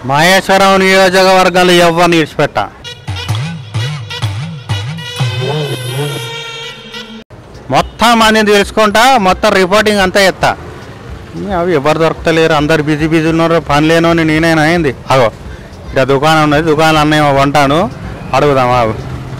మహేశ్వరం నియోజకవర్గాలు ఎవరిని ఇడిచిపెట్ట మొత్తం మందిని తెలుసుకుంటా మొత్తం రిపోర్టింగ్ అంతా ఎత్తా అవి ఎవరు దొరకలేరు అందరు బిజీ బిజీ ఉన్నారు పని లేనోని నేనైనా అయింది అగో ఇక్కడ దుకాణం ఉన్నది దుకాణం అన్నీ కొంటాను అడుగుదాం ఆగు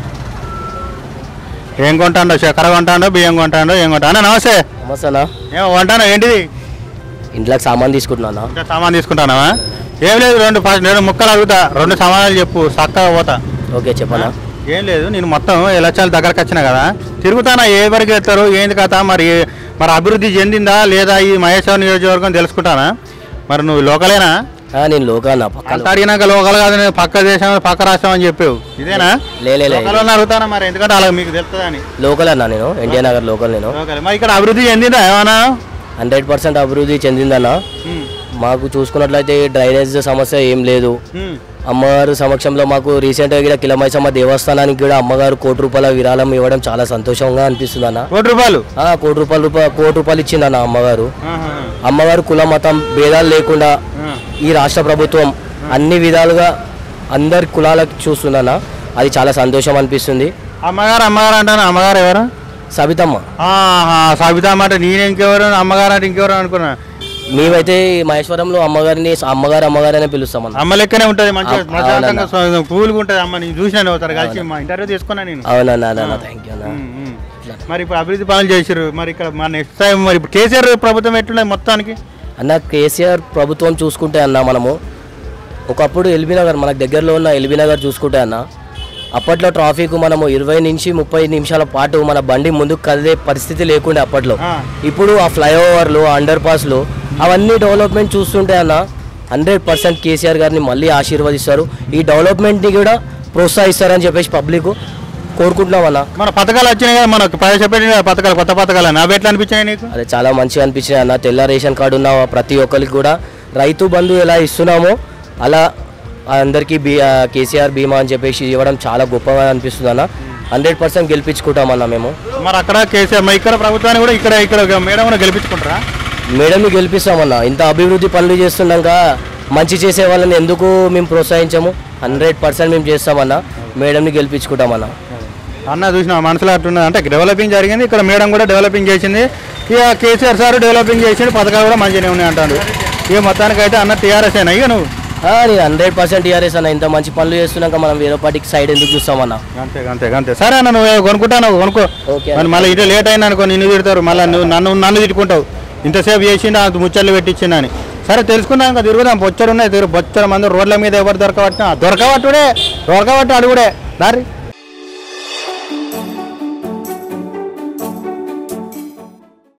ఏం కొంటాడో చక్కెర కొంటాడో బియ్యం కొంటాడో ఏం కొంటా అన్న నమస్తే నమస్తేనా ఏమో కొంటాను ఏంటిది ఇంట్లోకి సామాన్ తీసుకుంటున్నానా ఇంకా సామాన్ తీసుకుంటానావా ఏం లేదు రెండు ఫస్ట్ నేను ముక్కలు అడుగుతా రెండు సమాధానాలు చెప్పు చక్కగా పోతా ఓకే చెప్పనా ఏం లేదు నేను మొత్తం ఎలక్షన్ల దగ్గరకు వచ్చినా కదా తిరుగుతానా ఏ వరకు వెళ్తారు ఏంది కథ మరి మరి అభివృద్ధి చెందిందా లేదా ఈ మహేశ్వరం నియోజకవర్గం తెలుసుకుంటానా మరి నువ్వు లోకలేనా ఆ, నేను లోకానా పక్కన అంత అడిగినాక లోకల్ కాదు నేను పక్క దేశం పక్క రాష్ట్రం అని చెప్పావు ఇదేనా లే లే, లే. లోకల్ అని అడుగుతానా మరి ఎందుకంటే అలా మీకు తెలుస్తుందని లోకల్ అన్నా నేను ఎన్టీఆర్ నగర్ లోకల్ నేను లోకల్ మరి ఇక్కడ అభివృద్ధి చెందిందా ఏమన్నా హండ్రెడ్ పర్సెంట్ అభివృద్ధి చెందిందన్న ఉమ్, మాకు చూసుకున్నట్లయితే డ్రైనేజ్ సమస్య ఏం లేదు ఉమ్, అమ్మగారు సమక్షంలో మాకు రీసెంట్గా కూడా కిలమైసమ్మ దేవస్థానానికి కూడా అమ్మగారు కోటి రూపాయల విరాళం ఇవ్వడం చాలా సంతోషంగా అనిపిస్తుంది అన్న కోటి రూపాయలు ఆ, కోటి రూపాయలు రూపాయ కోటి రూపాయలు ఇచ్చిందన్న అమ్మగారు ఆహా, అమ్మగారు కుల మతం భేదాలు లేకుండా ఆ. ఈ రాష్ట్ర ప్రభుత్వం అన్ని విధాలుగా అందరి కులాలకు చూస్తుందన్న అది చాలా సంతోషం అనిపిస్తుంది అమ్మగారు అమ్మగారు అంటాను అమ్మగారు ఎవరు సబితమ్మ ఆహా, సబితా మాట నేను ఇంకెవరు అమ్మగారు అంటే ఇంకెవరు అనుకున్నా మేమైతే ఈ మహేశ్వరంలో అమ్మగారిని అమ్మగారు అమ్మగారు అనే పిలుస్తామన్న అమ్మ లెక్కనే ఉంటుంది మంచిగా అవ్- ప్రశాంతంగా స్వ- కూల్గా ఉంటుంది అమ్మ నేను చూసినాను ఒకసారి కలిసి మా ఇంటర్వ్యూ తీసుకున్నా నేను అవునన్నా అన్న థ్యాంక్ యూ అన్న ఉమ్, ఉమ్. మరి ఇప్పుడు అభివృద్ధి పనులు చేసారు మరి ఇక్కడ మా నెక్స్ట్ టైం మరి ఇప్పుడు కేసీఆర్ ప్రభుత్వం ఎట్లున్నది మొత్తానికి అన్న కేసీఆర్ ప్రభుత్వం చూసుకుంటే అన్న మనము ఒకప్పుడు ఎల్బీ నగర్ మనకు దగ్గరలో ఉన్న ఎల్బీ నగర్ చూసుకుంటే అన్న అప్పట్లో ట్రాఫిక్ మనము ఇరవై నుంచి ముప్పై నిమిషాల పాటు మన బండి ముందుకు కదిలే పరిస్థితి లేకుండే అప్పట్లో ఆ. ఇప్పుడు ఆ ఫ్లైఓవర్లు అండర్ పాస్లు అవన్నీ డెవలప్మెంట్ చూస్తుంటే అన్న హండ్రెడ్ పర్సెంట్ కేసీఆర్ గారిని మళ్ళీ ఆశీర్వదిస్తారు ఈ డెవలప్మెంట్ని కూడా ప్రోత్సహిస్తారని చెప్పేసి పబ్లిక్ కోరుకుంటున్నాం అన్న మన పథకాలు వచ్చినాయి కదా మనకు ప్రవేశపెట్టిన కదా పథకాలు కొత్త పథకాలు అని అవి ఎట్లా అనిపించినాయి నీకు అదే చాలా మంచిగా అనిపించింది అన్న తెల్ల రేషన్ కార్డు ఉన్న ప్రతి ఒక్కరికి కూడా రైతు బంధు ఎలా ఇస్తున్నామో అలా అందరికీ బీ ఆ, కేసీఆర్ బీమా అని చెప్పేసి ఇవ్వడం చాలా గొప్పగా అనిపిస్తుంది అన్న హండ్రెడ్ పర్సెంట్ గెలిపించుకుంటామన్న మేము మరి అక్కడ కేసీఆర్ మరి ఇక్కడ ప్రభుత్వాన్ని కూడా ఇక్కడ ఇక్కడ మేడం కూడా గెలిపించుకుంటారా మేడంని గెలిపిస్తామన్న ఇంత అభివృద్ధి పనులు చేస్తున్నాక మంచి చేసే వాళ్ళని ఎందుకు మేము ప్రోత్సహించము హండ్రెడ్ పర్సెంట్ మేము చేస్తామన్న మేడంని గెలిపించుకుంటామన్న అన్న చూసిన మనసులో అట్టున్నది అంటే డెవలపింగ్ జరిగింది ఇక్కడ మేడం కూడా డెవలపింగ్ చేసింది ఇక కేసీఆర్ సార్ డెవలపింగ్ చేసింది పథకాలు కూడా మంచిగానే ఉన్నాయి అంటాడు ఇక మొత్తానికి అయితే అన్న టీఆర్ఎస్ అయినా ఇక నువ్వు ఆ, నేను హండ్రెడ్ పర్సెంట్ టీఆర్ఎస్ అన్న ఇంత మంచి పనులు చేస్తున్నాక మనం వేరే పార్టీకి సైడ్ ఎందుకు చూస్తామన్న అంతే అంతే అంతే సరే అన్న నువ్వు కొనుక్కుంటాను కొనుక్కో ఓకే మరి మళ్ళీ ఇటు లేట్ అయినా అనుకో నిన్ను తిడతారు మళ్ళీ నువ్వు నన్ను నన్ను తిట్టుకుంటావు ఇంతసేపు చేసిండు అంత ముచ్చట్లు పెట్టించిండు అని సరే తెలుసుకుందాం ఇంకా తిరుగుదాం బొచ్చడు ఉన్నాయి తిరుగు బొచ్చడు మంది రోడ్ల మీద ఎవరు దొరకబట్టినా దొరకబట్టుడే దొరకబట్టు అడుగుడే దారి